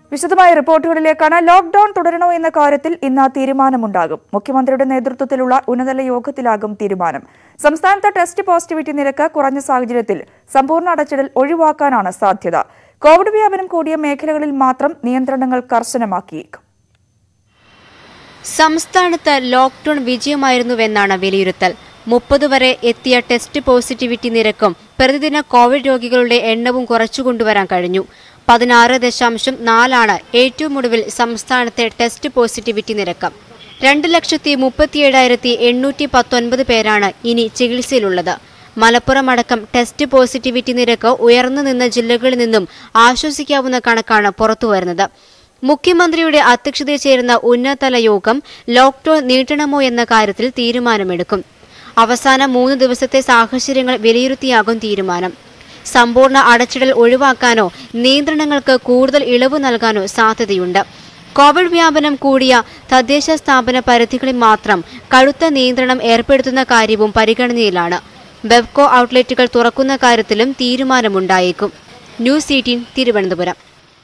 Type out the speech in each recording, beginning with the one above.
വിശദമായ റിപ്പോർട്ടുകളിലേക്കാണ് ലോക്ഡൌൺ തുടരണോ എന്ന കാര്യത്തിൽ ഇന്ന് തീരുമാനമുണ്ടാകും മുഖ്യമന്ത്രിയുടെ നേതൃത്വത്തിലുള്ള ഉന്നതതല യോഗത്തിലാകും തീരുമാനം സംസ്ഥാനത്തെ ടെസ്റ്റ് പോസിറ്റിവിറ്റി നിരക്ക് കുറഞ്ഞ സാഹചര്യത്തിൽ സമ്പൂർണ്ണ അടച്ചിടൽ ഒഴിവാക്കാനാണ് സാധ്യത കോവിഡ് വ്യാപനം കൂടിയ മേഖലകളിൽ മാത്രം നിയന്ത്രണങ്ങൾ കർശനമാക്കിയേക്കും സംസ്ഥാനത്ത് ലോക്ഡൌൺ വിജയമായിരുന്നുവെന്നാണ് വിലയിരുത്തൽ മുപ്പത് വരെ എത്തിയ ടെസ്റ്റ് പോസിറ്റിവിറ്റി നിരക്കും പ്രതിദിന കോവിഡ് രോഗികളുടെ എണ്ണവും കുറച്ചുകൊണ്ടുവരാൻ കഴിഞ്ഞു പതിനാറ് ദശാംശം നാലാണ് ഏറ്റവും ഒടുവിൽ സംസ്ഥാനത്തെ ടെസ്റ്റ് പോസിറ്റിവിറ്റി നിരക്ക് രണ്ട് ലക്ഷത്തി മുപ്പത്തിയേഴായിരത്തി എണ്ണൂറ്റി പത്തൊൻപത് പേരാണ് ഇനി ചികിത്സയിലുള്ളത് മലപ്പുറം അടക്കം ടെസ്റ്റ് പോസിറ്റിവിറ്റി നിരക്ക് ഉയർന്നു നിന്ന ജില്ലകളിൽ നിന്നും ആശ്വസിക്കാവുന്ന കണക്കാണ് പുറത്തുവരുന്നത് മുഖ്യമന്ത്രിയുടെ അധ്യക്ഷതയിൽ ചേരുന്ന ഉന്നതതല യോഗം ലോക്ഡൌൺ നീട്ടണമോ എന്ന കാര്യത്തിൽ തീരുമാനമെടുക്കും അവസാന മൂന്ന് ദിവസത്തെ സാഹചര്യങ്ങൾ വിലയിരുത്തിയാകും തീരുമാനം സമ്പൂർണ്ണ അടച്ചിടൽ ഒഴിവാക്കാനോ നിയന്ത്രണങ്ങൾക്ക് കൂടുതൽ ഇളവ് നൽകാനോ സാധ്യതയുണ്ട് കോവിഡ് വ്യാപനം കൂടിയ തദ്ദേശ സ്ഥാപന പരിധികളിൽ മാത്രം കടുത്ത നിയന്ത്രണം ഏർപ്പെടുത്തുന്ന കാര്യവും പരിഗണനയിലാണ് ബെവ്കോ ഔട്ട്ലെറ്റുകൾ തുറക്കുന്ന കാര്യത്തിലും തീരുമാനമുണ്ടായേക്കും ന്യൂസ് എയ്റ്റീൻ തിരുവനന്തപുരം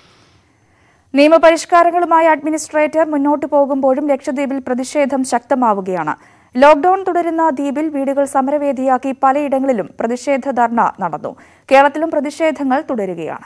നിയമപരിഷ്കാരങ്ങളുമായി അഡ്മിനിസ്ട്രേറ്റർ മുന്നോട്ടു പോകുമ്പോഴും ലക്ഷദ്വീപിൽ പ്രതിഷേധം ശക്തമാവുകയാണ് ലോക്ഡൌൺ തുടരുന്ന ദ്വീപിൽ വീടുകൾ സമരവേദിയാക്കി പലയിടങ്ങളിലും പ്രതിഷേധ ധർണ നടന്നു കേരളത്തിലും പ്രതിഷേധങ്ങൾ തുടരുകയാണ്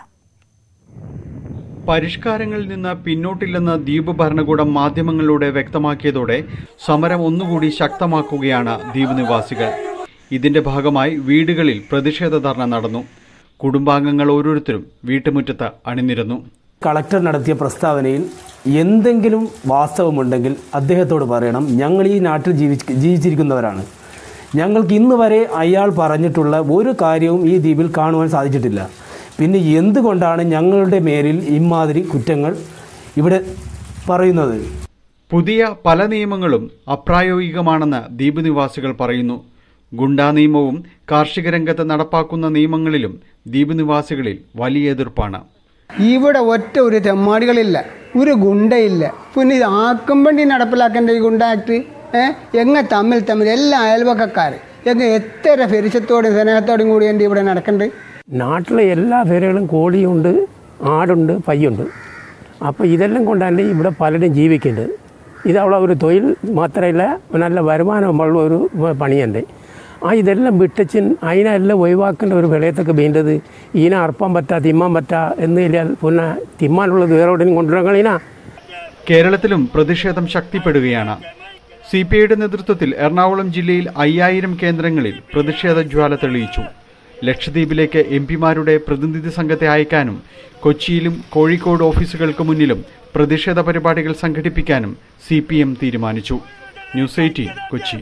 പരിഷ്കാരങ്ങളിൽ നിന്ന് പിന്നോട്ടില്ലെന്ന് ദ്വീപ് ഭരണകൂടം മാധ്യമങ്ങളിലൂടെ വ്യക്തമാക്കിയതോടെ സമരം ഒന്നുകൂടി ശക്തമാക്കുകയാണ് ദ്വീപ് നിവാസികൾ ഇതിന്റെ ഭാഗമായി വീടുകളിൽ പ്രതിഷേധ ധർണ നടന്നു കുടുംബാംഗങ്ങൾ ഓരോരുത്തരും വീട്ടുമുറ്റത്ത് അണിനിരന്നു കളക്ടർ നടത്തിയ പ്രസ്താവനയിൽ എന്തെങ്കിലും വാസ്തവമുണ്ടെങ്കിൽ അദ്ദേഹത്തോട് പറയണം ഞങ്ങൾ ഈ നാട്ടിൽ ജീവി ജീവിച്ചിരിക്കുന്നവരാണ് ഞങ്ങൾക്ക് ഇന്ന് വരെ അയാൾ പറഞ്ഞിട്ടുള്ള ഒരു കാര്യവും ഈ ദ്വീപിൽ കാണുവാൻ സാധിച്ചിട്ടില്ല പിന്നെ എന്തുകൊണ്ടാണ് ഞങ്ങളുടെ മേലിൽ ഇമാതിരി കുറ്റങ്ങൾ ഇവിടെ പറയുന്നത് പുതിയ പല നിയമങ്ങളും അപ്രായോഗികമാണെന്ന് ദ്വീപ് നിവാസികൾ പറയുന്നു ഗുണ്ടാ നിയമവും കാർഷിക രംഗത്ത് നടപ്പാക്കുന്ന നിയമങ്ങളിലും ദ്വീപ് നിവാസികളിൽ വലിയ എതിർപ്പാണ് ഇവിടെ ഒറ്റ ഒരു തെമ്മാടികളില്ല ഒരു ഗുണ്ടയില്ല പിന്നെ ഇത് ആക്കം വേണ്ടി നടപ്പിലാക്കേണ്ട ഈ ഗുണ്ട ആക്ട് ഏഹ് എങ്ങ തമ്മിൽ തമ്മിൽ എല്ലാ അയൽവക്കക്കാർ എങ്ങ എത്ര ഫെരിച്ചത്തോടും സ്നേഹത്തോടും കൂടി എൻ്റെ ഇവിടെ നടക്കണ്ട് നാട്ടിലെ എല്ലാ പേരുകളും കോഴിയുണ്ട് ആടുണ്ട് പയ്യുണ്ട് അപ്പോൾ ഇതെല്ലാം കൊണ്ടല്ലേ ഇവിടെ പലരും ജീവിക്കേണ്ടത് ഇത് അവളെ ഒരു തൊഴിൽ മാത്രമല്ല നല്ല വരുമാനമുള്ള ഒരു പണിയുണ്ട് ആ ഇതെല്ലാം വിട്ടച്ചിൻ അതിനെല്ലാം ഒഴിവാക്കേണ്ട ഒരു വിളയത്തൊക്കെ വേണ്ടത് ഇതിനെ അർപ്പാൻ പറ്റാ തിമ്മാൻ പറ്റാ എന്നില്ലാൽ പിന്നെ തിമ്മാനുള്ളത് വേറെ എവിടെയും കൊണ്ടുവരാൻ കേരളത്തിലും പ്രതിഷേധം ശക്തിപ്പെടുകയാണ് സി പി ഐയുടെ നേതൃത്വത്തിൽ എറണാകുളം ജില്ലയിൽ അയ്യായിരം കേന്ദ്രങ്ങളിൽ പ്രതിഷേധ ജ്വാല തെളിയിച്ചു ലക്ഷദ്വീപിലേക്ക് എം പിമാരുടെ പ്രതിനിധി സംഘത്തെ അയക്കാനും കൊച്ചിയിലും കോഴിക്കോട് ഓഫീസുകൾക്ക് മുന്നിലും പ്രതിഷേധ പരിപാടികൾ സംഘടിപ്പിക്കാനും സി പി എം തീരുമാനിച്ചു ന്യൂസ് എയ്റ്റീൻ കൊച്ചി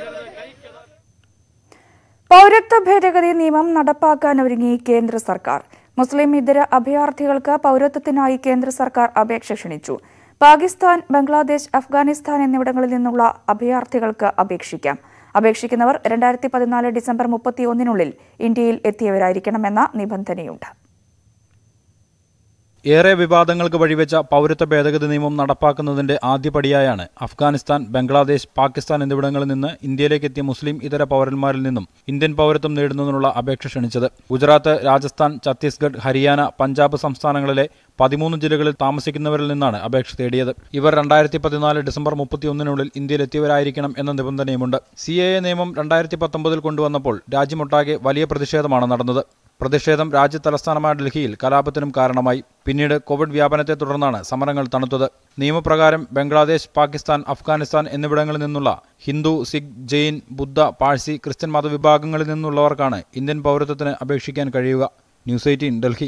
പൗരത്വ ഭേദഗതി നിയമം നടപ്പാക്കാൻ ഒരുങ്ങി കേന്ദ്ര സർക്കാർ മുസ്ലിം ഇതര അഭയാർത്ഥികൾക്ക് പൗരത്വത്തിനായി കേന്ദ്ര സർക്കാർ അപേക്ഷ ക്ഷണിച്ചു പാകിസ്ഥാൻ ബംഗ്ലാദേശ് അഫ്ഗാനിസ്ഥാൻ എന്നിവിടങ്ങളിൽ നിന്നുള്ള അഭയാർത്ഥികൾക്ക് അപേക്ഷിക്കാം അപേക്ഷിക്കുന്നവർ രണ്ടായിരത്തി പതിനാല് ഡിസംബർ മുപ്പത്തിയൊന്നിനുള്ളിൽ ഇന്ത്യയിൽ എത്തിയവരായിരിക്കണമെന്ന നിബന്ധനയുണ്ട് ഏറെ വിവാദങ്ങൾക്ക് വഴിവെച്ച പൗരത്വ ഭേദഗതി നിയമം നടപ്പാക്കുന്നതിന്റെ ആദ്യപടിയായാണ് അഫ്ഗാനിസ്ഥാൻ ബംഗ്ലാദേശ് പാകിസ്ഥാൻ എന്നിവിടങ്ങളിൽ നിന്ന് ഇന്ത്യയിലേക്ക് എത്തിയ മുസ്ലിം ഇതര പൗരന്മാരിൽ നിന്നും ഇന്ത്യൻ പൗരത്വം നേടുന്നതിനുള്ള അപേക്ഷ ക്ഷണിച്ചത് ഗുജറാത്ത് രാജസ്ഥാൻ ഛത്തീസ്ഗഡ് ഹരിയാന പഞ്ചാബ് സംസ്ഥാനങ്ങളിലെ പതിമൂന്ന് ജില്ലകളിൽ താമസിക്കുന്നവരിൽ നിന്നാണ് അപേക്ഷ തേടിയത് ഇവർ രണ്ടായിരത്തി പതിനാല് ഡിസംബർ മുപ്പത്തിയൊന്നിനുള്ളിൽ ഇന്ത്യയിലെത്തിയവരായിരിക്കണം എന്ന നിബന്ധനയുമുണ്ട് സി എ നിയമം രണ്ടായിരത്തി പത്തൊമ്പതിൽ കൊണ്ടുവന്നപ്പോൾ രാജ്യമൊട്ടാകെ വലിയ പ്രതിഷേധമാണ് നടന്നത് പ്രതിഷേധം രാജ്യ തലസ്ഥാനമായ ഡൽഹിയിൽ കലാപത്തിനും കാരണമായി പിന്നീട് കോവിഡ് വ്യാപനത്തെ തുടർന്നാണ് സമരങ്ങൾ തണുത്തത് നിയമപ്രകാരം ബംഗ്ലാദേശ് പാകിസ്ഥാൻ അഫ്ഗാനിസ്ഥാൻ എന്നിവിടങ്ങളിൽ നിന്നുള്ള ഹിന്ദു സിഖ് ജെയിൻ ബുദ്ധ പാഴ്സി ക്രിസ്ത്യൻ മതവിഭാഗങ്ങളിൽ നിന്നുള്ളവർക്കാണ് ഇന്ത്യൻ പൗരത്വത്തിന് അപേക്ഷിക്കാൻ കഴിയുക ന്യൂസ് എയ്റ്റീൻ ഡൽഹി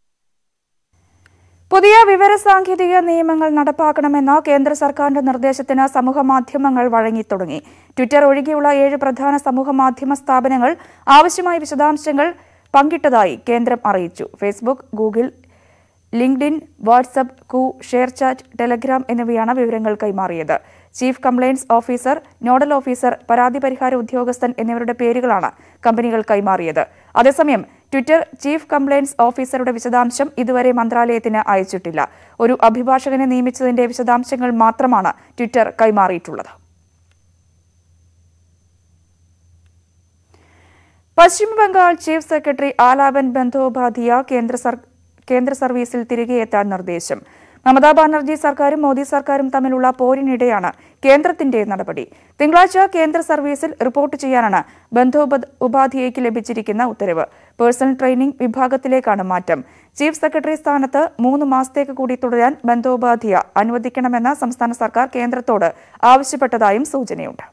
പുതിയ വിവരസാങ്കേതിക നിയമങ്ങൾ നടപ്പാക്കണമെന്ന കേന്ദ്ര സർക്കാരിന്റെ നിർദ്ദേശത്തിന് സമൂഹമാധ്യമങ്ങൾ വഴങ്ങിത്തുടങ്ങി ട്വിറ്റർ ഒഴികെയുള്ള ഏഴ് പ്രധാന സമൂഹമാധ്യമ സ്ഥാപനങ്ങൾ ആവശ്യമായ വിശദാംശങ്ങൾ പങ്കിട്ടതായി കേന്ദ്രം അറിയിച്ചു ഫേസ്ബുക്ക് ഗൂഗിൾ ലിങ്ക്ഡിൻ വാട്സപ്പ് കൂ ഷെയർചാറ്റ് ടെലഗ്രാം എന്നിവയാണ് വിവരങ്ങൾ കൈമാറിയത് chief compliance officer nodal officer പരാതി പരിഹാര ഉദ്യോഗസ്ഥൻ എന്നിവരുടെ പേരുകളാണ് കമ്പനികൾ കൈമാറിയത് അതേസമയം ട്വിറ്റർ ചീഫ് കംപ്ലയിൻസ് ഓഫീസറുടെ വിശദാംശം ഇതുവരെ മന്ത്രാലയത്തിന് അയച്ചിട്ടില്ല ഒരു അഭിഭാഷകനെ നിയമിച്ചതിന്റെ വിശദാംശങ്ങൾ മാത്രമാണ് ട്വിറ്റർ കൈമാറിയിട്ടുള്ളത് പശ്ചിമബംഗാൾ ചീഫ് സെക്രട്ടറി ആലാപൻ ബന്ധോപാധ്യായ കേന്ദ്ര സർ കേന്ദ്ര സർവീസിൽ തിരികെ എത്താൻ നിർദ്ദേശം മമതാ ബാനർജി സർക്കാരും മോദി സർക്കാരും തമ്മിലുള്ള പോരിനിടെയാണ് കേന്ദ്രത്തിന്റെ നടപടി തിങ്കളാഴ്ച കേന്ദ്ര സർവീസിൽ റിപ്പോർട്ട് ചെയ്യാനാണ് ബന്ധോപ ഉപാധ്യായയ്ക്ക് ലഭിച്ചിരിക്കുന്ന ഉത്തരവ് പേഴ്സണൽ ട്രെയിനിംഗ് വിഭാഗത്തിലേക്കാണ് മാറ്റം ചീഫ് സെക്രട്ടറി സ്ഥാനത്ത് മൂന്ന് മാസത്തേക്ക് കൂടി തുടരാൻ ബന്ധോപാധ്യായ അനുവദിക്കണമെന്ന് സംസ്ഥാന സർക്കാർ കേന്ദ്രത്തോട് ആവശ്യപ്പെട്ടതായും സൂചനയുണ്ട്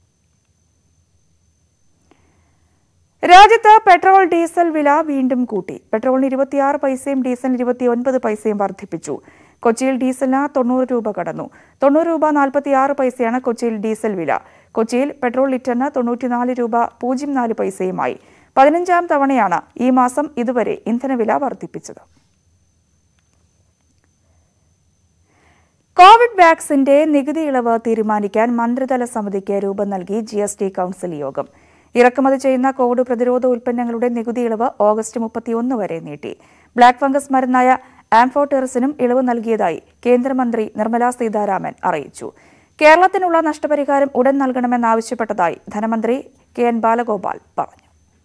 രാജ്യത്ത് പെട്രോൾ ഡീസൽ വില വീണ്ടും കൂട്ടി പെട്രോളിന് ഇരുപത്തിയാറ് പൈസയും ഡീസലിന് ഇരുപത്തിയൊൻപത് പൈസയും വർദ്ധിപ്പിച്ചു കൊച്ചിയിൽ ഡീസലിന് തൊണ്ണൂറ് രൂപ കടന്നു തൊണ്ണൂറ് രൂപ നാൽപ്പത്തിയാറ് പൈസയാണ് കൊച്ചിയിൽ ഡീസൽ വില കൊച്ചിയിൽ പെട്രോൾ ലിറ്ററിന് തൊണ്ണൂറ്റിനാല് രൂപ പൂജ്യം നാല് പൈസയുമായി പതിനഞ്ചാം തവണയാണ് ഈ മാസം ഇതുവരെ ഇന്ധനവില വർദ്ധിപ്പിച്ചത് കോവിഡ് വാക്സിന്റെ നികുതി ഇളവ് തീരുമാനിക്കാൻ മന്ത്രിതല സമിതിക്ക് രൂപം നൽകി ജി എസ് ടി കൌൺസിൽ യോഗം ഇറക്കുമതി ചെയ്യുന്ന കോവിഡ് പ്രതിരോധ ഉൽപ്പന്നങ്ങളുടെ നികുതി ഇളവ് ഓഗസ്റ്റ് മുപ്പത്തിയൊന്ന് വരെ നീട്ടി ബ്ലാക്ക് ഫംഗസ് മരുന്നായ ആംഫോടെറിസിനും ഇളവ് നൽകിയതായി കേന്ദ്രമന്ത്രി നിർമ്മലാ സീതാരാമൻ അറിയിച്ചു കേരളത്തിനുള്ള നഷ്ടപരിഹാരം ഉടൻ നൽകണമെന്നാവശ്യപ്പെട്ടതായി ധനമന്ത്രി കെ എൻ ബാലഗോപാൽ പറഞ്ഞു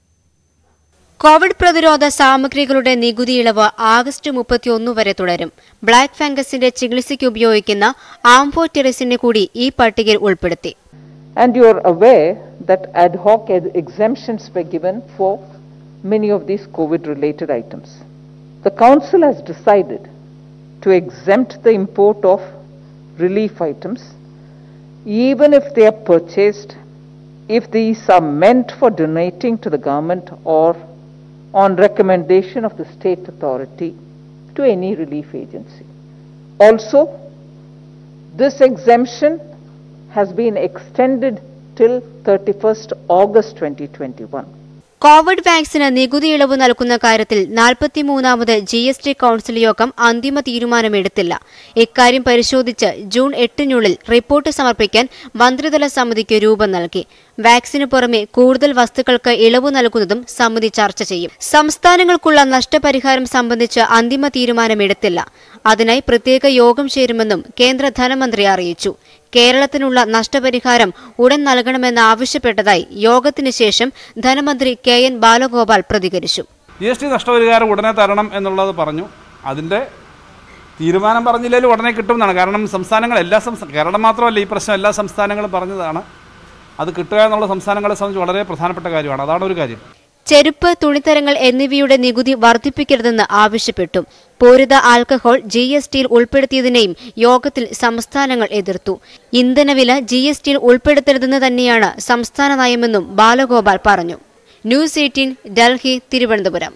കോവിഡ് പ്രതിരോധ സാമഗ്രികളുടെ നികുതി ഇളവ് ആഗസ്റ്റ് മുപ്പത്തിയൊന്ന് വരെ തുടരും ബ്ലാക്ക് ഫംഗസിന്റെ ചികിത്സയ്ക്ക് ഉപയോഗിക്കുന്ന ആംഫോടെറിസിനെ കൂടി ഈ പട്ടികയിൽ ഉൾപ്പെടുത്തി And you are aware that ad hoc ex- exemptions were given for many of these COVID related items. The Council has decided to exempt the import of relief items even if they are purchased, if these are meant for donating to the government or on recommendation of the state authority to any relief agency. Also, this exemption has been extended till 31st August 2021. Covid വാക്സിന് നികുതി ഇളവ് നൽകുന്ന കാര്യത്തിൽ നാൽപ്പത്തിമൂന്നാമത് G S T council യോഗം അന്തിമ തീരുമാനമെടുത്തില്ല ഇക്കാര്യം പരിശോധിച്ച് ജൂൺ എട്ടിനുള്ളിൽ റിപ്പോർട്ട് സമർപ്പിക്കാൻ മന്ത്രിതല സമിതിക്ക് രൂപം നൽകി വാക്സിന് പുറമെ കൂടുതൽ വസ്തുക്കൾക്ക് ഇളവ് നൽകുന്നതും സമിതി ചർച്ച ചെയ്യും സംസ്ഥാനങ്ങൾക്കുള്ള നഷ്ടപരിഹാരം സംബന്ധിച്ച് അന്തിമ തീരുമാനമെടുത്തില്ല അതിനായി പ്രത്യേക യോഗം ചേരുമെന്നും കേന്ദ്ര ധനമന്ത്രി അറിയിച്ചു കേരളത്തിനുള്ള നഷ്ടപരിഹാരം ഉടൻ നൽകണമെന്ന് ആവശ്യപ്പെട്ടതായി യോഗത്തിന് ശേഷം ധനമന്ത്രി കെ എൻ ബാലഗോപാൽ പ്രതികരിച്ചു ജി എസ് ടി നഷ്ടപരിഹാരം ഉടനെ തരണം എന്നുള്ളത് പറഞ്ഞു അതിൻ്റെ തീരുമാനം പറഞ്ഞില്ലെങ്കിലും ഉടനെ കിട്ടുമെന്നാണ് കാരണം സംസ്ഥാനങ്ങൾ എല്ലാ സംസ്ഥാന കേരളം മാത്രമല്ല ഈ പ്രശ്നം എല്ലാ സംസ്ഥാനങ്ങളും പറഞ്ഞതാണ് അത് കിട്ടുക എന്നുള്ള സംസ്ഥാനങ്ങളെ സംബന്ധിച്ച് വളരെ പ്രധാനപ്പെട്ട കാര്യമാണ് അതാണ് ഒരു കാര്യം ചെരുപ്പ് തുണിത്തരങ്ങൾ എന്നിവയുടെ നികുതി വർദ്ധിപ്പിക്കരുതെന്ന് ആവശ്യപ്പെട്ടു പൂരിത ആൽക്കഹോൾ ജി എസ് ടിയിൽ ഉൾപ്പെടുത്തിയതിനെയും യോഗത്തിൽ സംസ്ഥാനങ്ങൾ എതിർത്തു ഇന്ധനവില ജി എസ് ടിയിൽ ഉൾപ്പെടുത്തരുതെന്ന് തന്നെയാണ് സംസ്ഥാന നയമെന്നും ബാലഗോപാൽ പറഞ്ഞു ന്യൂസ് എയ്റ്റീൻ ഡൽഹി തിരുവനന്തപുരം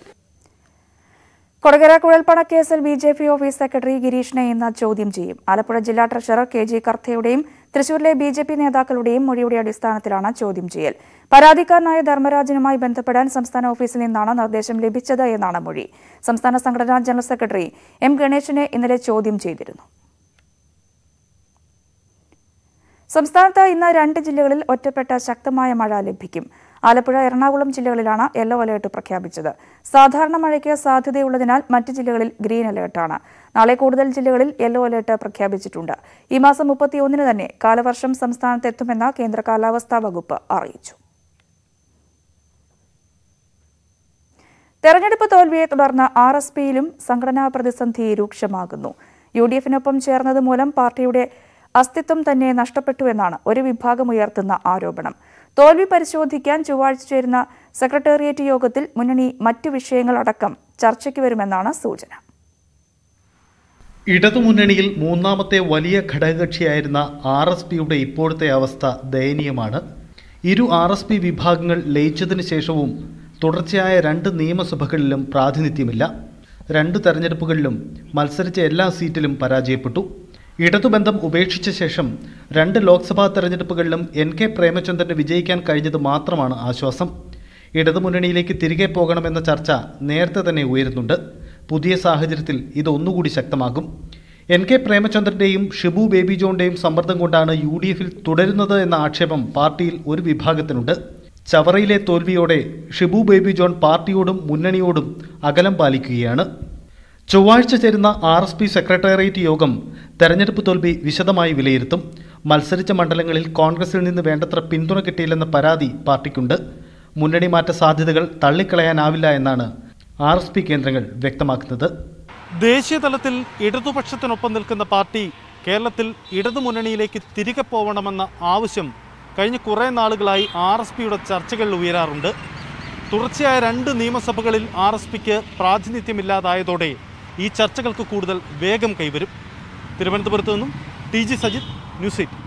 കൊടകര കുഴൽപ്പണക്കേസിൽ B J P office secretary ഗിരീഷിനെ ഇന്ന് ചോദ്യം ചെയ്യും ആലപ്പുഴ ജില്ലാ ട്രഷറർ കെ ജി കർത്തയുടെയും തൃശൂരിലെ ബി ജെ പി നേതാക്കളുടെയും മൊഴിയുടെ അടിസ്ഥാനത്തിലാണ് ചോദ്യം ചെയ്യൽ പരാതിക്കാരനായ ധർമ്മരാജനുമായി ബന്ധപ്പെടാൻ സംസ്ഥാന ഓഫീസിൽ നിന്നാണ് നിർദ്ദേശം ലഭിച്ചത് എന്നാണ് മൊഴി സംസ്ഥാന സംഘടനാ ജനറൽ സെക്രട്ടറി എം ഗണേശിനെ ഇന്നലെ ചോദ്യം ചെയ്തിരുന്നു സംസ്ഥാനത്ത് ഇന്ന് രണ്ട് ജില്ലകളിൽ ഒറ്റപ്പെട്ട ശക്തമായ മഴ ലഭിക്കും ആലപ്പുഴ എറണാകുളം ജില്ലകളിലാണ് യെല്ലോ അലേർട്ട് പ്രഖ്യാപിച്ചത് സാധാരണ മഴയ്ക്ക് സാധ്യതയുള്ളതിനാൽ മറ്റ് ജില്ലകളിൽ ഗ്രീൻ അലേർട്ടാണ് നാളെ കൂടുതൽ ജില്ലകളിൽ യെല്ലോ അലേർട്ട് പ്രഖ്യാപിച്ചിട്ടുണ്ട് ഈ മാസം മുപ്പത്തിയൊന്നിന് തന്നെ കാലവർഷം സംസ്ഥാനത്തെത്തുമെന്ന് കേന്ദ്ര കാലാവസ്ഥാ വകുപ്പ് അറിയിച്ചു തെരഞ്ഞെടുപ്പ് തോൽവിയെ തുടർന്ന് ആർ എസ് പിയിലും സംഘടനാ പ്രതിസന്ധി രൂക്ഷമാകുന്നു യു ഡി എഫിനൊപ്പം ചേർന്നത് മൂലം പാർട്ടിയുടെ അസ്തിത്വം തന്നെ നഷ്ടപ്പെട്ടുവെന്നാണ് ഒരു വിഭാഗം ഉയർത്തുന്ന ആരോപണം തോൽവി പരിശോധിക്കാൻ ചൊവ്വാഴ്ച ചേരുന്ന സെക്രട്ടേറിയറ്റ് യോഗത്തിൽ മുന്നണി മറ്റു വിഷയങ്ങളടക്കം ചർച്ചയ്ക്ക് വരുമെന്നാണ് സൂചന ഇടതുമുന്നണിയിൽ മൂന്നാമത്തെ വലിയ ഘടകകക്ഷിയായിരുന്ന ആർ എസ് പിയുടെ ഇപ്പോഴത്തെ അവസ്ഥ ദയനീയമാണ് ഇരു ആർ എസ് പി വിഭാഗങ്ങൾ ലയിച്ചതിന് ശേഷവും തുടർച്ചയായ രണ്ട് നിയമസഭകളിലും പ്രാതിനിധ്യമില്ല രണ്ട് തെരഞ്ഞെടുപ്പുകളിലും മത്സരിച്ച എല്ലാ സീറ്റിലും പരാജയപ്പെട്ടു ഇടതുബന്ധം ഉപേക്ഷിച്ച ശേഷം രണ്ട് ലോക്സഭാ തെരഞ്ഞെടുപ്പുകളിലും എൻ കെ പ്രേമചന്ദ്രന് വിജയിക്കാൻ കഴിഞ്ഞത് മാത്രമാണ് ആശ്വാസം ഇടതുമുന്നണിയിലേക്ക് തിരികെ പോകണമെന്ന ചർച്ച നേരത്തെ തന്നെ ഉയരുന്നുണ്ട് പുതിയ സാഹചര്യത്തിൽ ഇത് ഒന്നുകൂടി ശക്തമാകും എൻ കെ പ്രേമചന്ദ്രന്റെയും ഷിബു ബേബി ജോണിന്റെയും സമ്മർദ്ദം കൊണ്ടാണ് യു ഡി എഫിൽ തുടരുന്നത് എന്ന ആക്ഷേപം പാർട്ടിയിൽ ഒരു വിഭാഗത്തിനുണ്ട് ചവറയിലെ തോൽവിയോടെ ഷിബു ബേബി ജോൺ പാർട്ടിയോടും മുന്നണിയോടും അകലം പാലിക്കുകയാണ് ചൊവ്വാഴ്ച ചേരുന്ന ആർ എസ് പി സെക്രട്ടേറിയറ്റ് യോഗം തെരഞ്ഞെടുപ്പ് തോൽവി വിശദമായി വിലയിരുത്തും മത്സരിച്ച മണ്ഡലങ്ങളിൽ കോൺഗ്രസിൽ നിന്ന് വേണ്ടത്ര പിന്തുണ കിട്ടിയില്ലെന്ന പരാതി പാർട്ടിക്കുണ്ട് മുന്നണി മാറ്റ സാധ്യതകൾ തള്ളിക്കളയാനാവില്ല എന്നാണ് ആർ എസ് പി കേന്ദ്രങ്ങൾ വ്യക്തമാക്കുന്നത് ദേശീയ തലത്തിൽ ഇടതുപക്ഷത്തിനൊപ്പം നിൽക്കുന്ന പാർട്ടി കേരളത്തിൽ ഇടതുമുന്നണിയിലേക്ക് തിരികെ പോകണമെന്ന ആവശ്യം കഴിഞ്ഞ കുറേ നാളുകളായി ആർ എസ് പിയുടെ ചർച്ചകളിൽ ഉയരാറുണ്ട് തുടർച്ചയായ രണ്ട് നിയമസഭകളിൽ ആർ എസ് പിക്ക് പ്രാതിനിധ്യമില്ലാതായതോടെ ഈ ചർച്ചകൾക്ക് കൂടുതൽ വേഗം കൈവരും തിരുവനന്തപുരത്ത് നിന്നും T G Sajith news eight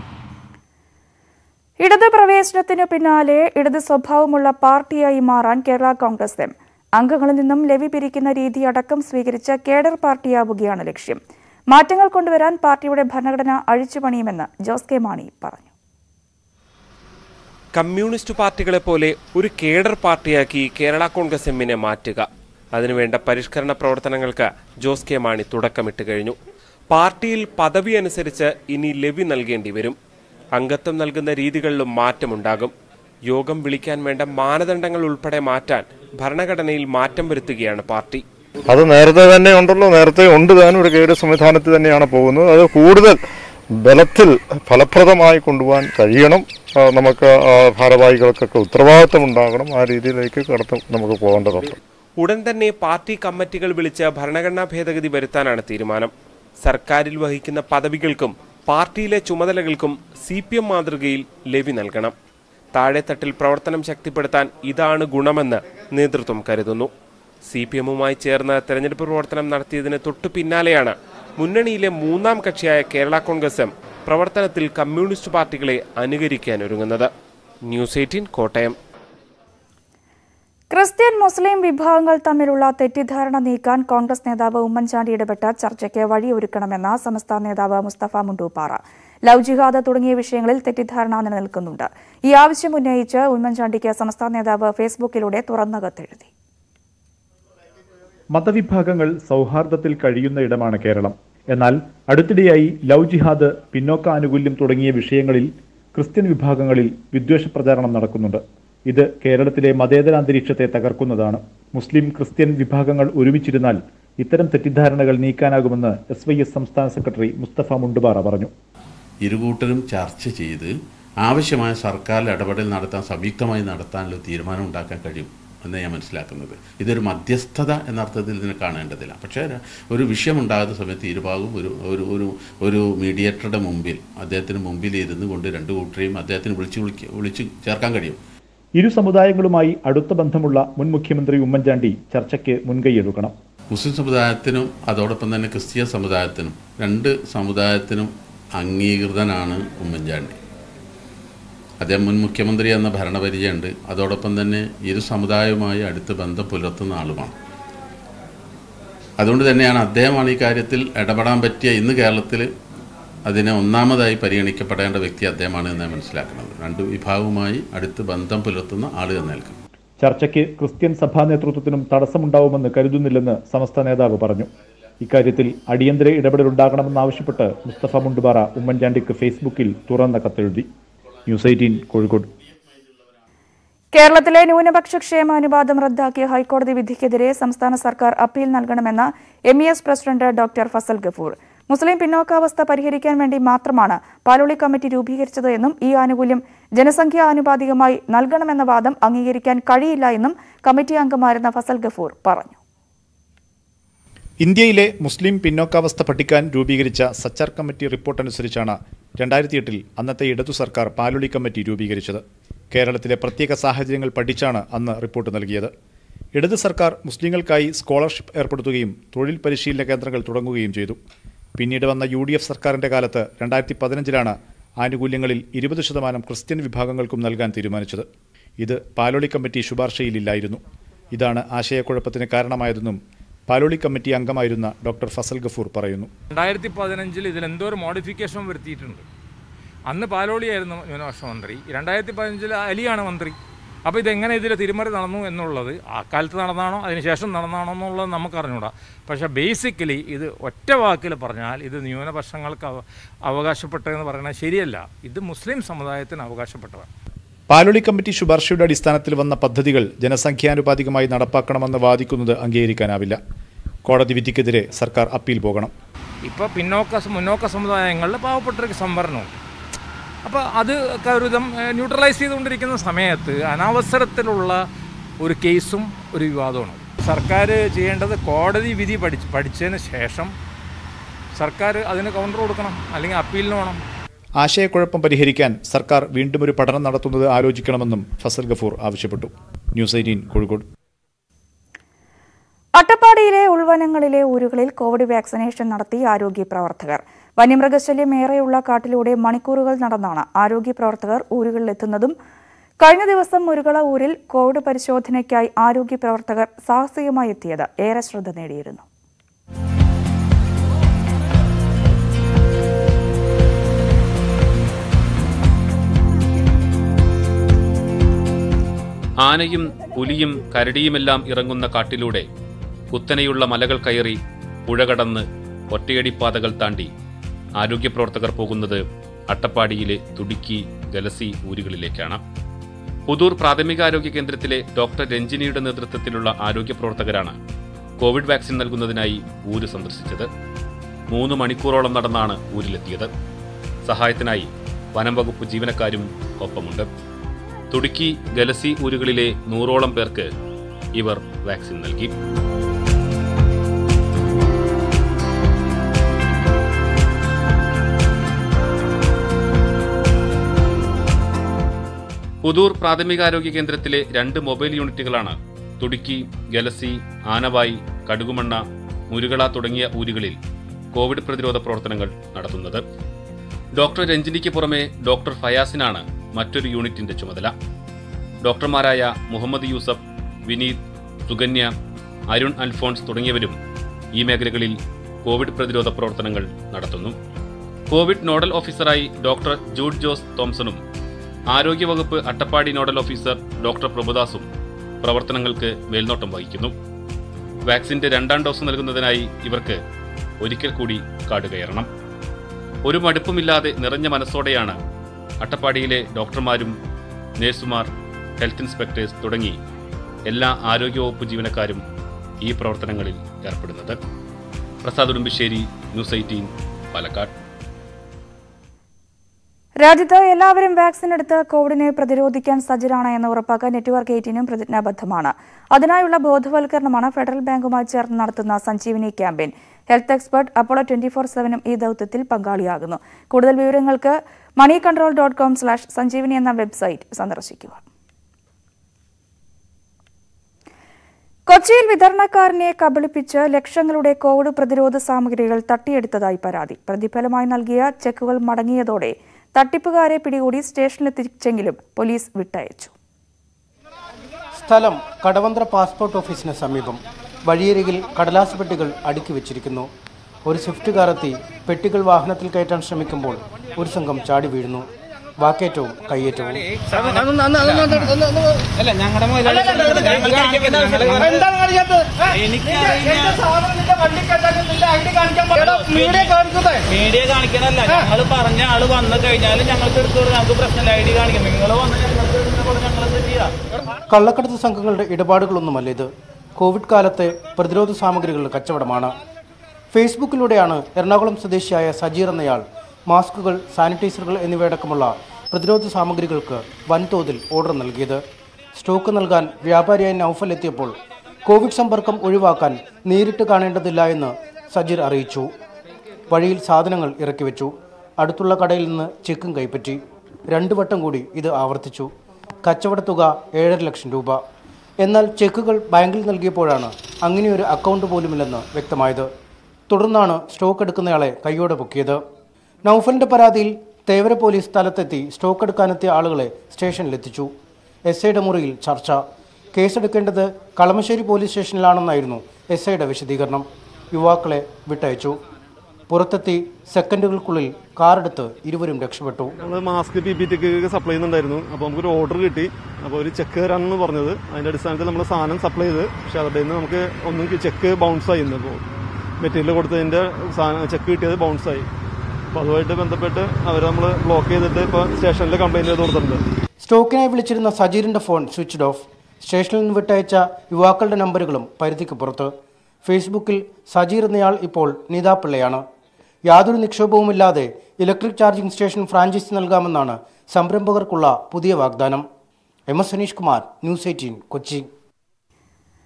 ഇടത് പ്രവേശനത്തിനു പിന്നാലെ ഇടത് സ്വഭാവമുള്ള പാർട്ടിയായി മാറാൻ കേരള കോൺഗ്രസ് എം അംഗങ്ങളിൽ നിന്നും ലവി പിരിക്കുന്ന രീതി അടക്കം സ്വീകരിച്ച കേഡർ പാർട്ടിയാവുകയാണ് ലക്ഷ്യം മാറ്റങ്ങൾ കൊണ്ടുവരാൻ പാർട്ടിയുടെ ഭരണഘടന അഴിച്ചുപണിയുമെന്ന് ജോസ് കെ മാണി പറഞ്ഞു കമ്മ്യൂണിസ്റ്റ് പാർട്ടികളെ പോലെ ഒരു കേഡർ പാർട്ടിയാക്കി കേരള കോൺഗ്രസ് എമ്മിനെ മാറ്റുക അതിനുവേണ്ട പരിഷ്കരണ പ്രവർത്തനങ്ങൾക്ക് ജോസ് കെ മാണി തുടക്കമിട്ട് കഴിഞ്ഞു പാർട്ടിയിൽ പദവി അനുസരിച്ച് ഇനി ലവി നൽകേണ്ടി വരും അംഗത്വം നൽകുന്ന രീതികളിലും മാറ്റമുണ്ടാകും യോഗം വിളിക്കാൻ വേണ്ട മാനദണ്ഡങ്ങൾ ഉൾപ്പെടെ മാറ്റാൻ ഭരണഘടനയിൽ മാറ്റം വരുത്തുകയാണ് പാർട്ടി അത് നേരത്തെ തന്നെ ഉണ്ടല്ലോ നേരത്തെ ഉണ്ട് താനും ഒരു കേട് സംവിധാനത്തിൽ തന്നെയാണ് പോകുന്നത് അത് കൂടുതൽ ബലത്തിൽ ഫലപ്രദമായി കൊണ്ടുപോകാൻ കഴിയണം ആ, നമുക്ക് ആ, ഭാരവാഹികൾക്കൊക്കെ ഉത്തരവാദിത്തം ഉണ്ടാകണം ആ രീതിയിലേക്ക് കടത്ത് നമുക്ക് പോകേണ്ടതുണ്ട് ഉടൻ തന്നെ പാർട്ടി കമ്മിറ്റികൾ വിളിച്ച് ഭരണഘടനാ ഭേദഗതി വരുത്താനാണ് തീരുമാനം സർക്കാരിൽ വഹിക്കുന്ന പദവികൾക്കും പാർട്ടിയിലെ ചുമതലകൾക്കും സി പി എം മാതൃകയിൽ ലവി നൽകണം താഴെത്തട്ടിൽ പ്രവർത്തനം ശക്തിപ്പെടുത്താൻ ഇതാണ് ഗുണമെന്ന് നേതൃത്വം കരുതുന്നു സി പി എമ്മുമായി ചേർന്ന് തെരഞ്ഞെടുപ്പ് പ്രവർത്തനം നടത്തിയതിന് തൊട്ടു പിന്നാലെയാണ് മുന്നണിയിലെ മൂന്നാം കക്ഷിയായ കേരള കോൺഗ്രസ് എം പ്രവർത്തനത്തിൽ കമ്മ്യൂണിസ്റ്റ് പാർട്ടികളെ അനുകരിക്കാൻ ഒരുങ്ങുന്നത് news eighteen Kottayam Christian Muslim വിഭാഗങ്ങൾ തമ്മിലുള്ള തെറ്റിദ്ധാരണ നീക്കാൻ കോൺഗ്രസ് നേതാവ് ഉമ്മൻചാണ്ടി ഇടപെട്ട ചർച്ചയ്ക്ക് വഴിയൊരുക്കണമെന്ന സംസ്ഥാന നേതാവ് മുസ്തഫ മുണ്ടൂപ്പാറ ലവ് ജിഹാദ് തുടങ്ങിയ വിഷയങ്ങളിൽ തെറ്റിദ്ധാരണ നിലനിൽക്കുന്നുണ്ട് ഈ ആവശ്യം ഉന്നയിച്ച് ഉമ്മൻചാണ്ടിക്ക് സംസ്ഥാന നേതാവ് ഫേസ്ബുക്കിലൂടെ തുറന്ന കത്തെഴുതി മതവിഭാഗങ്ങൾ സൗഹാർദ്ദത്തിൽ കഴിയുന്ന ഇടമാണ് കേരളം എന്നാൽ അടുത്തിടെയായി ലവ് ജിഹാദ് പിന്നോക്ക ആനുകൂല്യം തുടങ്ങിയ വിഷയങ്ങളിൽ ക്രിസ്ത്യൻ വിഭാഗങ്ങളിൽ വിദ്വേഷ പ്രചാരണം നടക്കുന്നുണ്ട് ഇത് കേരളത്തിലെ മതേതരാന്തരീക്ഷത്തെ തകർക്കുന്നതാണ് മുസ്ലിം ക്രിസ്ത്യൻ വിഭാഗങ്ങൾ ഒരുമിച്ചിരുന്നാൽ ഇത്തരം തെറ്റിദ്ധാരണകൾ നീക്കാനാകുമെന്ന് എസ് വൈ എസ് സംസ്ഥാന സെക്രട്ടറി മുസ്തഫ മുണ്ടുപാറ പറഞ്ഞു ഇരുകൂട്ടരും ചർച്ച ചെയ്ത് ആവശ്യമായ സർക്കാർ ഇടപെടൽ നടത്താൻ സംയുക്തമായി നടത്താനുള്ള തീരുമാനം ഉണ്ടാക്കാൻ കഴിയും എന്ന് ഞാൻ മനസ്സിലാക്കുന്നത് ഇതൊരു മധ്യസ്ഥത എന്ന അർത്ഥത്തിൽ ഇതിനെ കാണേണ്ടതില്ല പക്ഷേ ഒരു വിഷയമുണ്ടാകുന്ന സമയത്ത് ഇരുഭാഗവും ഒരു ഒരു ഒരു ഒരു മീഡിയേറ്ററുടെ മുമ്പിൽ അദ്ദേഹത്തിന് മുമ്പിൽ ഇരുന്ന് കൊണ്ട് രണ്ട് കൂട്ടരെയും അദ്ദേഹത്തിന് വിളിച്ച് വിളിക്കുക വിളിച്ച് ചേർക്കാൻ കഴിയും ഇരു സമുദായങ്ങളുമായി അടുത്ത ബന്ധമുള്ള മുൻ മുഖ്യമന്ത്രി ഉമ്മൻചാണ്ടി ചർച്ചയ്ക്ക് മുൻകൈയെടുക്കണം മുസ്ലിം സമുദായത്തിനും അതോടൊപ്പം തന്നെ ക്രിസ്തീയ സമുദായത്തിനും രണ്ട് സമുദായത്തിനും അംഗീകൃതനാണ് ഉമ്മൻചാണ്ടി അദ്ദേഹം മുൻ മുഖ്യമന്ത്രി എന്ന ഭരണപരിചയമുണ്ട് അതോടൊപ്പം തന്നെ ഇരു സമുദായവുമായി അടുത്ത് ബന്ധം പുലർത്തുന്ന ആളുമാണ് അതുകൊണ്ട് തന്നെയാണ് അദ്ദേഹമാണ് ഈ കാര്യത്തിൽ ഇടപെടാൻ പറ്റിയ ഇന്ന് കേരളത്തിൽ അതിനെ ഒന്നാമതായി പരിഗണിക്കപ്പെടേണ്ട വ്യക്തി അദ്ദേഹമാണ് എന്ന് ഞാൻ മനസ്സിലാക്കുന്നത് രണ്ട് വിഭാഗവുമായി അടുത്ത് ബന്ധം പുലർത്തുന്ന ആൾ എന്ന് നിൽക്കും ചർച്ചയ്ക്ക് ക്രിസ്ത്യൻ സഭാ നേതൃത്വത്തിനും തടസ്സമുണ്ടാവുമെന്ന് കരുതുന്നില്ലെന്ന് സമസ്ത നേതാവ് പറഞ്ഞു ഇക്കാര്യത്തിൽ അടിയന്തര ഇടപെടലുണ്ടാകണമെന്നാവശ്യപ്പെട്ട് മുസ്തഫ മുണ്ടുപാറ ഉമ്മൻചാണ്ടിക്ക് ഫേസ്ബുക്കിൽ തുറന്ന കത്തെഴുതി ന്യൂസ് എയ്റ്റീൻ കോഴിക്കോട് കേരളത്തിലെ ന്യൂനപക്ഷ ക്ഷേമ അനുവാദം റദ്ദാക്കിയ ഹൈക്കോടതി വിധിക്കെതിരെ സംസ്ഥാന സർക്കാർ അപ്പീൽ നൽകണമെന്ന് M E S president doctor Fazal Gafoor Muslim പിന്നോക്കാവസ്ഥ പരിഹരിക്കാൻ വേണ്ടി മാത്രമാണ് പാലോളി കമ്മിറ്റി രൂപീകരിച്ചത് എന്നും ഈ ആനുകൂല്യം ജനസംഖ്യാ ആനുപാതികമായി നൽകണമെന്ന വാദം അംഗീകരിക്കാൻ കഴിയില്ല എന്നും കമ്മിറ്റി അംഗമായിരുന്ന ഫസൽ ഗഫൂർ പറഞ്ഞു ഇന്ത്യയിലെ മുസ്ലിം പിന്നോക്കാവസ്ഥ പഠിക്കാൻ രൂപീകരിച്ച സച്ചാർ കമ്മിറ്റി റിപ്പോർട്ട് അനുസരിച്ചാണ് രണ്ടായിരത്തി എട്ടിൽ അന്നത്തെ ഇടതു സർക്കാർ പാലുളി കമ്മിറ്റി രൂപീകരിച്ചത് കേരളത്തിലെ പ്രത്യേക സാഹചര്യങ്ങൾ പഠിച്ചാണ് അന്ന് റിപ്പോർട്ട് നൽകിയത് ഇടത് സർക്കാർ മുസ്ലിങ്ങൾക്കായി സ്കോളർഷിപ്പ് ഏർപ്പെടുത്തുകയും തൊഴിൽ പരിശീലന കേന്ദ്രങ്ങൾ തുടങ്ങുകയും ചെയ്തു പിന്നീട് വന്ന യു ഡി എഫ് സർക്കാരിന്റെ കാലത്ത് രണ്ടായിരത്തി പതിനഞ്ചിലാണ് ആനുകൂല്യങ്ങളിൽ ഇരുപത് ശതമാനം ക്രിസ്ത്യൻ വിഭാഗങ്ങൾക്കും നൽകാൻ തീരുമാനിച്ചത് ഇത് പാലോളി കമ്മിറ്റി ശുപാർശയിലില്ലായിരുന്നു ഇതാണ് ആശയക്കുഴപ്പത്തിന് കാരണമായതെന്നും പാലോളി കമ്മിറ്റി അംഗമായിരുന്ന ഡോക്ടർ ഫസൽ ഗഫൂർ പറയുന്നു രണ്ടായിരത്തി പതിനഞ്ചിൽ ഇതിൽ എന്തോ ഒരു മോഡിഫിക്കേഷൻ വരുത്തിയിട്ടുണ്ട് അന്ന് പാലോളിയായിരുന്നു ന്യൂനപക്ഷ മന്ത്രി രണ്ടായിരത്തി പതിനഞ്ചിൽ അലിയാണ് മന്ത്രി അപ്പോൾ ഇതെങ്ങനെ ഇതിൽ തിരിമറി നടന്നു എന്നുള്ളത് ആ കാലത്ത് നടന്നാണോ അതിനുശേഷം നടന്നാണോ എന്നുള്ളത് നമുക്ക് അറിഞ്ഞൂടാ പക്ഷേ ബേസിക്കലി ഇത് ഒറ്റ വാക്കിൽ പറഞ്ഞാൽ ഇത് ന്യൂനപക്ഷങ്ങൾക്ക് അവ അവകാശപ്പെട്ടതെന്ന് പറയുന്നത് ശരിയല്ല ഇത് മുസ്ലിം സമുദായത്തിന് അവകാശപ്പെട്ടതാണ് പാലോളി കമ്മിറ്റി ശുപാർശയുടെ അടിസ്ഥാനത്തിൽ വന്ന പദ്ധതികൾ ജനസംഖ്യാനുപാതികമായി നടപ്പാക്കണമെന്ന് വാദിക്കുന്നത് അംഗീകരിക്കാനാവില്ല കോടതി വിധിക്കെതിരെ സർക്കാർ അപ്പീൽ പോകണം ഇപ്പോൾ പിന്നോക്ക മുന്നോക്ക സമുദായങ്ങളിൽ പാവപ്പെട്ടവർക്ക് സംവരണമുണ്ട് അപ്പോൾ അത് ഒക്കെ ഒരു വിധം ന്യൂട്രലൈസ് ചെയ്തുകൊണ്ടിരിക്കുന്ന സമയത്ത് അനവസരത്തിലുള്ള ഒരു കേസും ഒരു വിവാദമാണ് സർക്കാർ ചെയ്യേണ്ടത് കോടതി വിധി പഠിച്ച് പഠിച്ചതിന് ശേഷം സർക്കാർ അതിന് കൗണ്ടർ കൊടുക്കണം അല്ലെങ്കിൽ അപ്പീലിന് വേണം ആശയക്കുഴപ്പം പരിഹരിക്കാൻ സർക്കാർ വീണ്ടും ഒരു പഠനം നടത്തുന്നത് ആലോചിക്കണമെന്നും ഫസൽ ഗഫൂർ ആവശ്യപ്പെട്ടു ന്യൂസ് എയ്റ്റീൻ കോഴിക്കോട് അട്ടപ്പാടിയിലെ ഉൾവനങ്ങളിലെ ഊരുകളിൽ കോവിഡ് വാക്സിനേഷൻ നടത്തി ആരോഗ്യ പ്രവർത്തകർ വന്യമൃഗശല്യം ഏറെയുള്ള കാട്ടിലൂടെ മണിക്കൂറുകൾ നടന്നാണ് ആരോഗ്യ പ്രവർത്തകർ ഊരുകളിലെത്തുന്നതും കഴിഞ്ഞ ദിവസം മുരുകള ഊരിൽ കോവിഡ് പരിശോധനയ്ക്കായി ആരോഗ്യ പ്രവർത്തകർ സാഹസികമായി എത്തിയത് ഏറെ ശ്രദ്ധ നേടിയിരുന്നു ആനയും പുലിയും കരടിയുമെല്ലാം ഇറങ്ങുന്ന കാട്ടിലൂടെ കുത്തനെയുള്ള മലകൾ കയറി പുഴ കടന്ന് ഒറ്റയടിപ്പാതകൾ താണ്ടി ആരോഗ്യപ്രവർത്തകർ പോകുന്നത് അട്ടപ്പാടിയിലെ തുടുക്കി ഗലസി ഊരുകളിലേക്കാണ് പുതൂർ പ്രാഥമികാരോഗ്യ കേന്ദ്രത്തിലെ ഡോക്ടർ രഞ്ജിനിയുടെ നേതൃത്വത്തിലുള്ള ആരോഗ്യപ്രവർത്തകരാണ് കോവിഡ് വാക്സിൻ നൽകുന്നതിനായി ഊര് സന്ദർശിച്ചത് മൂന്ന് മണിക്കൂറോളം നടന്നാണ് ഊരിലെത്തിയത് സഹായത്തിനായി വനം വകുപ്പ് ജീവനക്കാരും ഒപ്പമുണ്ട് തുടുക്കി ഗലസി ഊരുകളിലെ നൂറോളം പേർക്ക് ഇവർ വാക്സിൻ നൽകി പുതൂർ പ്രാഥമികാരോഗ്യ കേന്ദ്രത്തിലെ രണ്ട് മൊബൈൽ യൂണിറ്റുകളാണ് തുടുക്കി ഗലസി ആനവായി കടുകുമണ്ണ മുരുകള തുടങ്ങിയ ഊരുകളിൽ കോവിഡ് പ്രതിരോധ പ്രവർത്തനങ്ങൾ നടത്തുന്നത് ഡോക്ടർ രഞ്ജിനിക്ക് പുറമെ ഡോക്ടർ ഫയാസിനാണ് മറ്റൊരു യൂണിറ്റിന്റെ ചുമതല ഡോക്ടർമാരായ മുഹമ്മദ് യൂസഫ് വിനീത് സുകന്യ അരുൺ അൽഫോൺസ് തുടങ്ങിയവരും ഈ മേഖലകളിൽ കോവിഡ് പ്രതിരോധ പ്രവർത്തനങ്ങൾ നടത്തുന്നു കോവിഡ് നോഡൽ ഓഫീസറായി ഡോക്ടർ ജൂഡ് ജോസ് തോംസണും ആരോഗ്യവകുപ്പ് അട്ടപ്പാടി നോഡൽ ഓഫീസർ ഡോക്ടർ പ്രഭുദാസും പ്രവർത്തനങ്ങൾക്ക് മേൽനോട്ടം വഹിക്കുന്നു വാക്സിന്റെ രണ്ടാം ഡോസ് നൽകുന്നതിനായി ഇവർക്ക് ഒരിക്കൽ കൂടി കാട് കയറണം ഒരു മടുപ്പുമില്ലാതെ നിറഞ്ഞ മനസ്സോടെയാണ് അട്ടപ്പാടിയിലെ ഡോക്ടർമാരും നഴ്സുമാർ ഹെൽത്ത് ഇൻസ്പെക്ടേഴ്സ് തുടങ്ങി എല്ലാ ആരോഗ്യവകുപ്പ് ജീവനക്കാരും ഈ പ്രവർത്തനങ്ങളിൽ ഏർപ്പെടുന്നത് പ്രസാദ് ഉടുമ്പിശ്ശേരി ന്യൂസ് എയ്റ്റീൻ പാലക്കാട് രാജ്യത്ത് എല്ലാവരും വാക്സിൻ എടുത്ത് കോവിഡിനെ പ്രതിരോധിക്കാൻ സജ്ജരാണ് എന്ന് ഉറപ്പാക്കാൻ നെറ്റ്വർക്ക് എയ്റ്റീനും പ്രതിജ്ഞാബദ്ധമാണ് അതിനായുള്ള ബോധവൽക്കരണമാണ് ഫെഡറൽ ബാങ്കുമായി ചേർന്ന് നടത്തുന്ന Sanjeevani campaign health expert Apollo twenty four സെവനും ഈ ദൌത്യത്തിൽ പങ്കാളിയാകുന്നു കൂടുതൽ വിവരങ്ങൾക്ക് money control dot com slash Sanjeevani എന്ന വെബ്സൈറ്റ് സന്ദർശിക്കുക കൊച്ചിയിൽ വിതരണക്കാരനെ കബളിപ്പിച്ച് ലക്ഷങ്ങളുടെ കോവിഡ് പ്രതിരോധ സാമഗ്രികൾ തട്ടിയെടുത്തതായി പരാതി പ്രതിഫലമായി നൽകിയ ചെക്കുകൾ മടങ്ങിയതോടെ തട്ടിപ്പുകാരെ പിടികൂടി സ്റ്റേഷനിലെത്തിച്ചെങ്കിലും പോലീസ് വിട്ടയച്ചു സ്ഥലം കടവന്ത്ര പാസ്പോർട്ട് ഓഫീസിന് സമീപം വഴിയരികിൽ കടലാസ് പെട്ടികൾ അടുക്കി വെച്ചിരിക്കുന്നു ഒരു സ്വിഫ്റ്റ് കാറെത്തി പെട്ടികൾ വാഹനത്തിൽ കയറ്റാൻ ശ്രമിക്കുമ്പോൾ ഒരു സംഘം ചാടി വീഴുന്നു വാക്കേറ്റവും കയ്യേറ്റവും അല്ല ഞങ്ങളുടെ മീഡിയ കാണിക്കണല്ല ഞങ്ങൾ പറഞ്ഞ ആള് വന്നു കഴിഞ്ഞാൽ ഞങ്ങൾക്ക് എടുത്തു ഞങ്ങൾക്ക് പ്രശ്നമില്ല ഐ ഡി കാണിക്കണം നിങ്ങൾ വന്ന് ഞങ്ങൾക്ക് ഞങ്ങൾ ചെയ്യാം കള്ളക്കടത്ത് സംഘങ്ങളുടെ ഇടപാടുകളൊന്നുമല്ല ഇത് കോവിഡ് കാലത്തെ പ്രതിരോധ സാമഗ്രികളുടെ കച്ചവടമാണ് ഫേസ്ബുക്കിലൂടെയാണ് എറണാകുളം സ്വദേശിയായ സജീർ എന്നയാൾ മാസ്കുകൾ സാനിറ്റൈസറുകൾ എന്നിവയടക്കമുള്ള പ്രതിരോധ സാമഗ്രികൾക്ക് വൻതോതിൽ ഓർഡർ നൽകിയത് സ്റ്റോക്ക് നൽകാൻ വ്യാപാരിയായ നൌഫൽ എത്തിയപ്പോൾ കോവിഡ് സമ്പർക്കം ഒഴിവാക്കാൻ നേരിട്ട് കാണേണ്ടതില്ല എന്ന് സജീർ അറിയിച്ചു വഴിയിൽ സാധനങ്ങൾ ഇറക്കി വെച്ചു അടുത്തുള്ള കടയിൽ നിന്ന് ചെക്കും കൈപ്പറ്റി രണ്ടു വട്ടം കൂടി ഇത് ആവർത്തിച്ചു കച്ചവട തുക ഏഴര ലക്ഷം രൂപ എന്നാൽ ചെക്കുകൾ ബാങ്കിൽ നൽകിയപ്പോഴാണ് അങ്ങനെയൊരു അക്കൗണ്ട് പോലുമില്ലെന്ന് വ്യക്തമായത് തുടർന്നാണ് സ്റ്റോക്ക് എടുക്കുന്നയാളെ കൈയോടെ പൊക്കിയത് നൌഫലിന്റെ പരാതിയിൽ തേവര പോലീസ് സ്ഥലത്തെത്തി സ്റ്റോക്ക് എടുക്കാനെത്തിയ ആളുകളെ സ്റ്റേഷനിലെത്തിച്ചു എസ് ഐയുടെ മുറിയിൽ ചർച്ച കേസെടുക്കേണ്ടത് കളമശ്ശേരി പോലീസ് സ്റ്റേഷനിലാണെന്നായിരുന്നു എസ് ഐയുടെ വിശദീകരണം യുവാക്കളെ വിട്ടയച്ചു പുറത്തെത്തി സെക്കൻഡുകൾക്കുള്ളിൽ കാറെടുത്ത് ഇരുവരും രക്ഷപ്പെട്ടു ഞങ്ങൾ മാസ്ക് പി പി ടിക്ക് സപ്ലൈ ചെയ്യുന്നുണ്ടായിരുന്നു അപ്പോൾ നമുക്കൊരു ഓർഡർ കിട്ടി അപ്പോൾ ഒരു ചെക്ക് തരാമെന്ന് പറഞ്ഞത് അതിൻ്റെ അടിസ്ഥാനത്തിൽ നമ്മൾ സാധനം സപ്ലൈ ചെയ്ത് പക്ഷേ അവരുടെ നിന്ന് നമുക്ക് ഒന്നും ചെക്ക് ബൗൺസ് ആയി ഇപ്പോൾ മെറ്റീരിയൽ കൊടുത്തതിൻ്റെ സാധനം ചെക്ക് കിട്ടിയത് ബൗൺസ് ആയി അപ്പോൾ അതുമായിട്ട് ബന്ധപ്പെട്ട് അവർ നമ്മൾ ബ്ലോക്ക് ചെയ്തിട്ട് ഇപ്പോൾ സ്റ്റേഷനിൽ കംപ്ലയിൻറ്റ് ചെയ്ത് കൊടുത്തിട്ടുണ്ട് സ്റ്റോക്കിനായി വിളിച്ചിരുന്ന സജീറിന്റെ ഫോൺ സ്വിച്ച്ഡ് ഓഫ് സ്റ്റേഷനിൽ നിന്ന് വിട്ടയച്ച യുവാക്കളുടെ നമ്പറുകളും പരിധിക്ക് പുറത്ത് ഫേസ്ബുക്കിൽ സജീർ എന്നയാൾ ഇപ്പോൾ നീതാപിള്ളയാണ് യാതൊരു നിക്ഷേപവുമില്ലാതെ ഇലക്ട്രിക് ചാർജിംഗ് സ്റ്റേഷൻ ഫ്രാഞ്ചൈസി നൽകാമെന്നാണ് സംരംഭകർക്കുള്ള പുതിയ വാഗ്ദാനം M S Saneesh Kumar news eighteen Kochi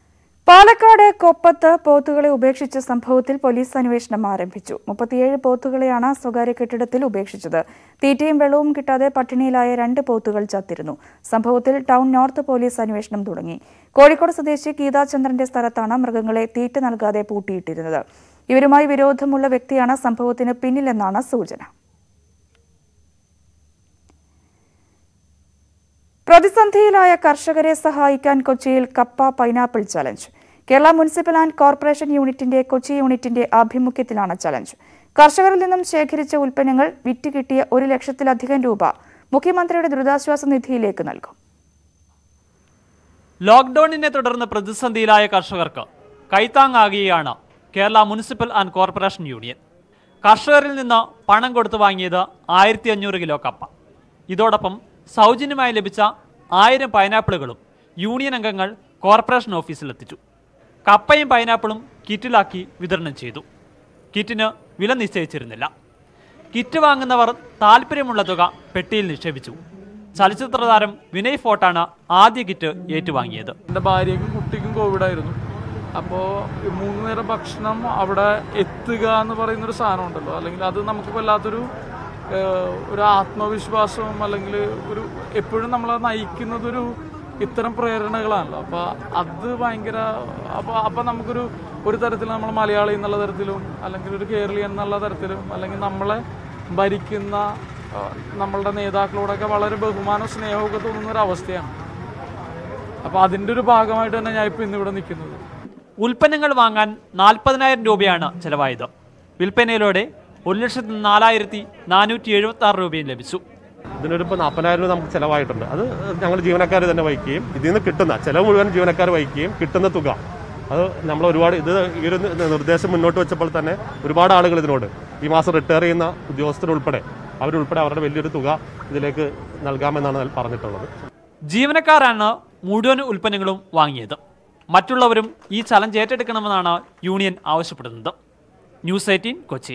Palakkad കൊപ്പത്ത് പോത്തുകളെ ഉപേക്ഷിച്ച സംഭവത്തിൽ പോലീസ് അന്വേഷണം ആരംഭിച്ചു മുപ്പത്തിയേഴ് പോത്തുകളെയാണ് സ്വകാര്യ കെട്ടിടത്തിൽ ഉപേക്ഷിച്ചത് തീറ്റയും വെള്ളവും കിട്ടാതെ പട്ടിണിയിലായ രണ്ട് പോത്തുകൾ ചത്തിരുന്നു സംഭവത്തിൽ ടൗൺ നോർത്ത് പോലീസ് അന്വേഷണം തുടങ്ങി കോഴിക്കോട് സ്വദേശി ഗീതാചന്ദ്രന്റെ സ്ഥലത്താണ് മൃഗങ്ങളെ തീറ്റ നൽകാതെ പൂട്ടിയിട്ടിരുന്നത് ഇവരുമായി വിരോധമുള്ള വ്യക്തിയാണ് സംഭവത്തിന് പിന്നിലെന്നാണ് സൂചന പ്രതിസന്ധിയിലായ കർഷകരെ സഹായിക്കാൻ കൊച്ചിയിൽ കപ്പ pineapple challenge Kerala municipal and corporation യൂണിറ്റിന്റെ കൊച്ചി യൂണിറ്റിന്റെ ആഭിമുഖ്യത്തിലാണ് ചലഞ്ച് കർഷകരിൽ നിന്നും ശേഖരിച്ച ഉൽപ്പന്നങ്ങൾ വിറ്റ് കിട്ടിയ ഒരു ലക്ഷത്തിലധികം രൂപ മുഖ്യമന്ത്രിയുടെ ദുരിതാശ്വാസ നിധിയിലേക്ക് നൽകും ലോക്ക്ഡൌണിനെ തുടർന്ന് പ്രതിസന്ധിയിലായ കർഷകർക്ക് കൈത്താങ്ങാകുകയാണ് Kerala municipal and corporation union കർഷകരിൽ നിന്ന് പണം കൊടുത്തു വാങ്ങിയത് ആയിരത്തി അഞ്ഞൂറ് കിലോ കപ്പ ഇതോടൊപ്പം സൗജന്യമായി ലഭിച്ച ആയിരം പൈനാപ്പിളുകളും യൂണിയൻ അംഗങ്ങൾ കോർപ്പറേഷൻ ഓഫീസിലെത്തിച്ചു കപ്പയും പൈനാപ്പിളും കിറ്റിലാക്കി വിതരണം ചെയ്തു കിറ്റിന് വില നിശ്ചയിച്ചിരുന്നില്ല കിറ്റ് വാങ്ങുന്നവർ താല്പര്യമുള്ള തുക പെട്ടിയിൽ നിക്ഷേപിച്ചു ചലച്ചിത്ര താരം വിനയ് ഫോർട്ടാണ് ആദ്യ കിറ്റ് ഏറ്റുവാങ്ങിയത് എൻ്റെ ഭാര്യയ്ക്കും കുട്ടിക്കും കോവിഡ് ആയിരുന്നു അപ്പോൾ മൂന്ന് നേരം ഭക്ഷണം അവിടെ എത്തുക എന്ന് പറയുന്നൊരു സാധനം ഉണ്ടല്ലോ അല്ലെങ്കിൽ അത് നമുക്ക് വല്ലാത്തൊരു ഏഹ്, ഒരു ആത്മവിശ്വാസവും അല്ലെങ്കിൽ ഒരു എപ്പോഴും നമ്മളെ നയിക്കുന്നതൊരു ഇത്തരം പ്രേരണകളാണല്ലോ അപ്പോൾ അത് ഭയങ്കര അപ്പോൾ അപ്പോൾ നമുക്കൊരു ഒരു തരത്തിൽ നമ്മൾ മലയാളി എന്നുള്ള തരത്തിലും അല്ലെങ്കിൽ ഒരു കേരളീയൻ എന്നുള്ള തരത്തിലും അല്ലെങ്കിൽ നമ്മളെ ഭരിക്കുന്ന ആ, നമ്മളുടെ നേതാക്കളോടൊക്കെ വളരെ ബഹുമാനവും സ്നേഹവും ഒക്കെ തോന്നുന്ന ഒരു അവസ്ഥയാണ് അപ്പോൾ അതിൻ്റെ ഒരു ഭാഗമായിട്ട് തന്നെ ഞാൻ ഇപ്പോൾ ഇന്നിവിടെ നിൽക്കുന്നത് ഉൽപ്പന്നങ്ങൾ വാങ്ങാൻ നാൽപ്പതിനായിരം രൂപയാണ് ചെലവായത് വിൽപ്പനയിലൂടെ ഒരു ലക്ഷത്തി നാലായിരത്തി നാനൂറ്റി എഴുപത്തി ആറ് രൂപയും ലഭിച്ചു ഇതിനൊരു ഇപ്പോൾ നാൽപ്പതിനായിരം രൂപ നമുക്ക് ചിലവായിട്ടുണ്ട് അത് ഞങ്ങൾ ജീവനക്കാർ തന്നെ വഹിക്കുകയും ഇതിൽ നിന്ന് കിട്ടുന്ന ചിലവ് മുഴുവൻ ജീവനക്കാർ വഹിക്കുകയും കിട്ടുന്ന തുക അത് നമ്മൾ ഒരുപാട് ഇത് ഈ ഒരു നിർദ്ദേശം മുന്നോട്ട് വെച്ചപ്പോൾ തന്നെ ഒരുപാട് ആളുകൾ ഇതിനോട് ഈ മാസം റിട്ടയർ ചെയ്യുന്ന ഉദ്യോഗസ്ഥരുൾപ്പെടെ അവരുൾപ്പെടെ അവരുടെ വലിയൊരു തുക ഇതിലേക്ക് നൽകാമെന്നാണ് പറഞ്ഞിട്ടുള്ളത് ജീവനക്കാരാണ് മുഴുവൻ ഉൽപ്പന്നങ്ങളും വാങ്ങിയത് മറ്റുള്ളവരും ഈ ചലഞ്ച് ഏറ്റെടുക്കണമെന്നാണ് യൂണിയൻ ആവശ്യപ്പെടുന്നത് ന്യൂസ് എയ്റ്റീൻ കൊച്ചി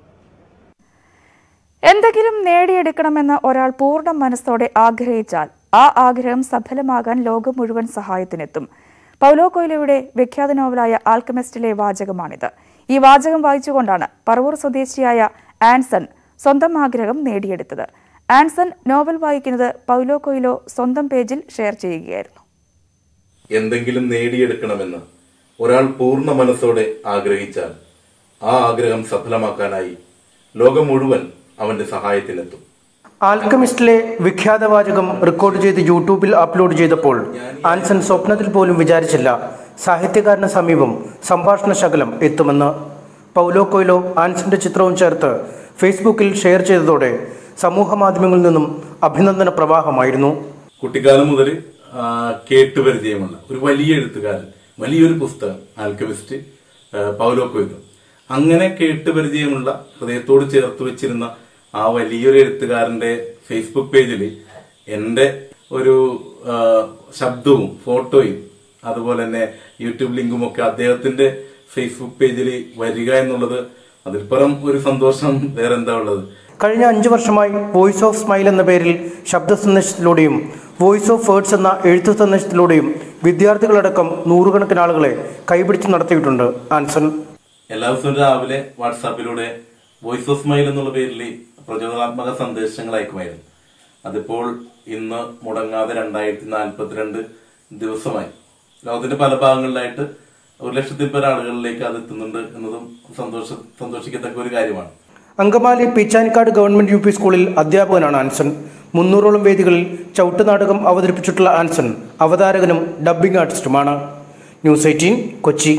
എന്തെങ്കിലും നേടിയെടുക്കണമെന്ന് ഒരാൾ പൂർണ്ണ മനസ്സോടെ ആഗ്രഹിച്ചാൽ ആ ആഗ്രഹം സഫലമാകാൻ ലോകം മുഴുവൻ സഹായത്തിനെത്തും പൗലോ കൊയ്ലോയുടെ വിഖ്യാത നോവലായ ആൽക്കമിസ്റ്റിലെ വാചകമാണിത് ഈ വാചകം വായിച്ചുകൊണ്ടാണ് പറവൂർ സ്വദേശിയായ ആൻസൺ സ്വന്തം ആഗ്രഹം നേടിയെടുത്തത് ആൻസൺ നോവൽ വായിക്കുന്നത് പൗലോ കൊയ്ലോ സ്വന്തം പേജിൽ ഷെയർ ചെയ്യുകയായിരുന്നു എന്തെങ്കിലും നേടിയെടുക്കണമെന്ന് ഒരാൾ പൂർണ്ണ മനസ്സോടെ ആഗ്രഹിച്ചാൽ ആ ആഗ്രഹം സഫലമാക്കാനായി ലോകം മുഴുവൻ അവന്റെ സഹായത്തിനെത്തും ആൽക്കമിസ്റ്റിലെ വിഖ്യാതവാചകം റെക്കോർഡ് ചെയ്ത് യൂട്യൂബിൽ അപ്ലോഡ് ചെയ്തപ്പോൾ ആൻസൺ സ്വപ്നത്തിൽ പോലും വിചാരിച്ചില്ല സാഹിത്യകാരന് സമീപം സംഭാഷണ ശകലം എത്തുമെന്ന് പൗലോ കൊയ്ലോ ആൻസന്റെ ചിത്രവും ചേർത്ത് ഫേസ്ബുക്കിൽ ഷെയർ ചെയ്തതോടെ സമൂഹ മാധ്യമങ്ങളിൽ നിന്നും അഭിനന്ദന പ്രവാഹമായിരുന്നു കുട്ടിക്കാലം മുതൽ കേട്ടുപരിചയമുള്ള ഒരു വലിയ എഴുത്തുകാരൻ വലിയൊരു പുസ്തകം ആൽക്കമിസ്റ്റ് ആ, പൗലോ കൊയ്ലോ അങ്ങനെ കേട്ടുപരിചയമുള്ള ഹൃദയത്തോട് ചേർത്ത് വെച്ചിരുന്ന ആ വലിയൊരു എഴുത്തുകാരന്റെ ഫേസ്ബുക്ക് പേജിൽ എൻ്റെ ഒരു ആ, ശബ്ദവും ഫോട്ടോയും അതുപോലെ തന്നെ യൂട്യൂബ് ലിങ്കും ഒക്കെ അദ്ദേഹത്തിന്റെ ഫേസ്ബുക്ക് പേജിൽ വരിക എന്നുള്ളത് അതിൽപ്പുറം ഒരു സന്തോഷം വേറെ എന്താ ഉള്ളത് കഴിഞ്ഞ അഞ്ചു വർഷമായി വോയിസ് ഓഫ് സ്മൈൽ എന്ന പേരിൽ ശബ്ദ സന്ദേശത്തിലൂടെയും വോയിസ് ഓഫ് വേർഡ്സ് എന്ന എഴുത്തു സന്ദേശത്തിലൂടെയും വിദ്യാർത്ഥികളടക്കം നൂറുകണക്കിന് ആളുകളെ കൈപിടിച്ച് നടത്തിയിട്ടുണ്ട് ആൻസൺ എല്ലാ ദിവസവും രാവിലെ വാട്സാപ്പിലൂടെ വോയിസ് ഓഫ് മൈൽ എന്നുള്ള പേരിൽ പ്രചോദനാത്മക സന്ദേശങ്ങൾ അയക്കുമായിരുന്നു അതിപ്പോൾ ഇന്ന് മുടങ്ങാതെ രണ്ടായിരത്തി നാൽപ്പത്തിരണ്ട് ദിവസമായി ലോകത്തിന്റെ പല ഭാഗങ്ങളിലായിട്ട് ഒരു ലക്ഷത്തിൽ പേർ ആളുകളിലേക്ക് അത് എത്തുന്നുണ്ട് എന്നതും സന്തോഷ സന്തോഷിക്കത്തക്ക ഒരു കാര്യമാണ് Angamaly Peechanikkad government U P സ്കൂളിൽ അധ്യാപകനാണ് ആൻസൺ മുന്നൂറോളം വേദികളിൽ ചവിട്ടുനാടകം അവതരിപ്പിച്ചിട്ടുള്ള ആൻസൺ അവതാരകനും ഡബ്ബിംഗ് ആർട്ടിസ്റ്റുമാണ് ന്യൂസ് എയ്റ്റീൻ കൊച്ചി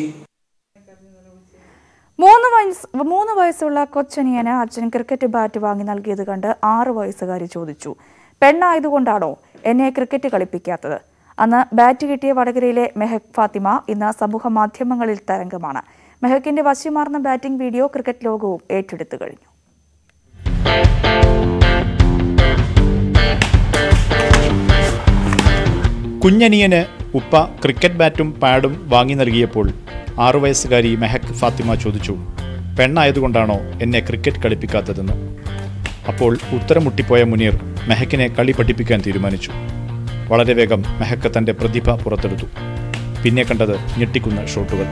മൂന്ന് വയസ്സ് മൂന്ന് വയസ്സുള്ള കൊച്ചനിയന് അച്ഛൻ ക്രിക്കറ്റ് ബാറ്റ് വാങ്ങി നൽകിയത് കണ്ട് ആറ് വയസ്സുകാരി ചോദിച്ചു പെണ്ണായതുകൊണ്ടാണോ എന്നെ ക്രിക്കറ്റ് കളിപ്പിക്കാത്തത് അന്ന് ബാറ്റ് കിട്ടിയ വടകരയിലെ മെഹക് ഫാത്തിമ ഇന്ന് സമൂഹ മാധ്യമങ്ങളിൽ തരംഗമാണ് മെഹക്കിന്റെ വശ്യമാർന്ന ബാറ്റിംഗ് വീഡിയോ ക്രിക്കറ്റ് ലോകവും ഏറ്റെടുത്തു കഴിഞ്ഞു കുഞ്ഞനിയന് ഉപ്പ ക്രിക്കറ്റ് ബാറ്റും പാഡും വാങ്ങി നൽകിയപ്പോൾ ആറു വയസ്സുകാരി മെഹക് ഫാത്തിമ ചോദിച്ചു പെണ്ണായതുകൊണ്ടാണോ എന്നെ ക്രിക്കറ്റ് കളിപ്പിക്കാത്തതെന്ന് അപ്പോൾ ഉത്തരം മുട്ടിപ്പോയ മുനീർ മെഹക്കിനെ കളി പഠിപ്പിക്കാൻ തീരുമാനിച്ചു വളരെ വേഗം മെഹക്ക് തന്റെ പ്രതിഭ പുറത്തെടുത്തു പിന്നെ കണ്ടത് ഞെട്ടിക്കുന്ന ഷോട്ടുകൾ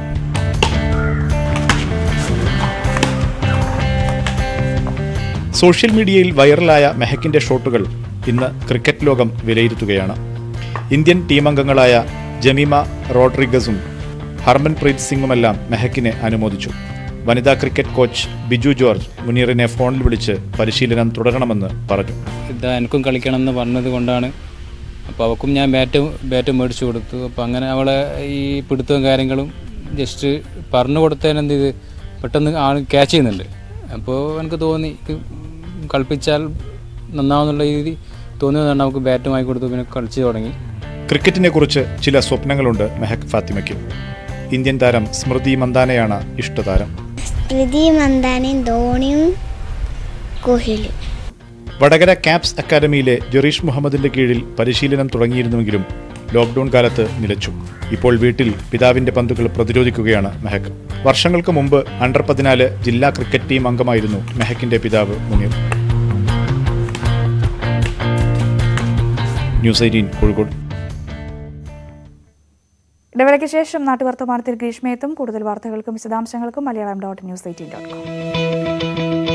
സോഷ്യൽ മീഡിയയിൽ വൈറലായ മെഹക്കിന്റെ ഷോട്ടുകൾ ഇന്ന് ക്രിക്കറ്റ് ലോകം വിലയിരുത്തുകയാണ് ഇന്ത്യൻ ടീമംഗങ്ങളായ ജമീമ റോഡ്രിഗസും ഹർമൻപ്രീത് സിംഗുമെല്ലാം മെഹക്കിനെ അനുമോദിച്ചു വനിതാ ക്രിക്കറ്റ് കോച്ച് ബിജു ജോർജ് മുനീറിനെ ഫോണിൽ വിളിച്ച് പരിശീലനം തുടരണമെന്ന് പറഞ്ഞു ഇതാ എനിക്കും കളിക്കണം എന്ന് പറഞ്ഞത് കൊണ്ടാണ് അപ്പോൾ അവൾക്കും ഞാൻ ബാറ്റ് ബാറ്റ് മേടിച്ചു കൊടുത്തു അപ്പോൾ അങ്ങനെ അവളെ ഈ പിടുത്തവും കാര്യങ്ങളും ജസ്റ്റ് പറഞ്ഞു കൊടുത്തതിന് എന്ത് ചെയ്ത് പെട്ടെന്ന് ആൾ ക്യാച്ച് ചെയ്യുന്നുണ്ട് അപ്പോൾ എനിക്ക് തോന്നി ഇത് കളിപ്പിച്ചാൽ നന്നാവുന്നുള്ള രീതി തോന്നിയതുകൊണ്ട് നമുക്ക് ബാറ്റ് വാങ്ങി കൊടുത്തു പിന്നെ കളിച്ചു തുടങ്ങി ക്രിക്കറ്റിനെ കുറിച്ച് ചില സ്വപ്നങ്ങളുണ്ട് മെഹക് ഫാത്തിമയ്ക്ക് ഇന്ത്യൻ താരം സ്മൃതി മന്ദാനയാണ് ഇഷ്ടതാരം സ്മൃതി മന്ദാനയും ധോണിയും കോഹ്ലിയും വടകര ക്യാപ്സ് അക്കാദമിയിലെ ജെറീഷ് മുഹമ്മദിന്റെ കീഴിൽ പരിശീലനം തുടങ്ങിയിരുന്നുവെങ്കിലും ലോക്ക്ഡൌൺ കാലത്ത് നിലച്ചു ഇപ്പോൾ വീട്ടിൽ പിതാവിന്റെ പന്തുകൾ പ്രതിരോധിക്കുകയാണ് മെഹക് വർഷങ്ങൾക്ക് മുമ്പ് അണ്ടർ പതിനാല് ജില്ലാ ക്രിക്കറ്റ് ടീം അംഗമായിരുന്നു മെഹക്കിന്റെ പിതാവ് മുനീർ ന്യൂസ് എയ്റ്റീൻ കോഴിക്കോട് ഇടവേളയ്ക്ക് ശേഷം നാട്ടുവർത്തമാനത്തിൽ ഗ്രീഷ്മയെത്തും കൂടുതൽ വാർത്തകൾക്കും വിശദാംശങ്ങൾക്കും Malayalam dot news eighteen dot com